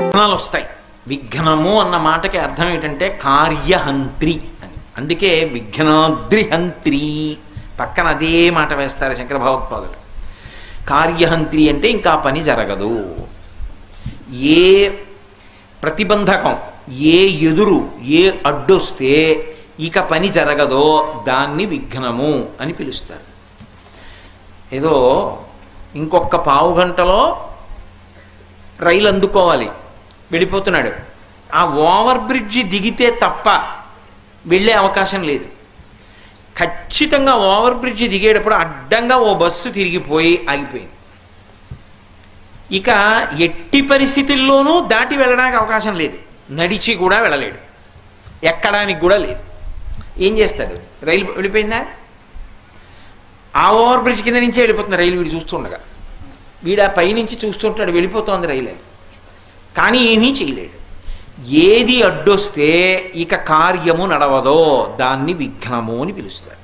విఘ్నాలు వస్తాయి విఘ్నము అన్న మాటకి అర్థం ఏంటంటే కార్యహంత్రి అని అందుకే విఘ్నాద్రిహంత్రి పక్కన అదే మాట వేస్తారు శంకర భగవత్పాదులు కార్యహంత్రి అంటే ఇంకా పని జరగదు ఏ ప్రతిబంధకం ఏ ఎదురు ఏ అడ్డొస్తే ఇక పని జరగదో దాన్ని విఘ్నము అని పిలుస్తారు ఏదో ఇంకొక పావు గంటలో రైలు అందుకోవాలి వెళ్ళిపోతున్నాడు ఆ ఓవర్ బ్రిడ్జి దిగితే తప్ప వెళ్ళే అవకాశం లేదు ఖచ్చితంగా ఓవర్ బ్రిడ్జి దిగేటప్పుడు అడ్డంగా ఓ బస్సు తిరిగిపోయి ఆగిపోయింది ఇక ఎట్టి పరిస్థితుల్లోనూ దాటి వెళ్ళడానికి అవకాశం లేదు నడిచి కూడా వెళ్ళలేడు ఎక్కడానికి కూడా లేదు ఏం చేస్తాడు రైలు వెళ్ళిపోయిందా ఆ ఓవర్ బ్రిడ్జ్ కింద నుంచే వెళ్ళిపోతుంది రైలు వీడు చూస్తుండగా వీడు ఆ పైనుంచి చూస్తుంటాడు వెళ్ళిపోతోంది రైలు అని. కానీ ఏమీ చేయలేడు ఏది అడ్డొస్తే ఇక కార్యము నడవదో దాన్ని విఘ్నము అని పిలుస్తారు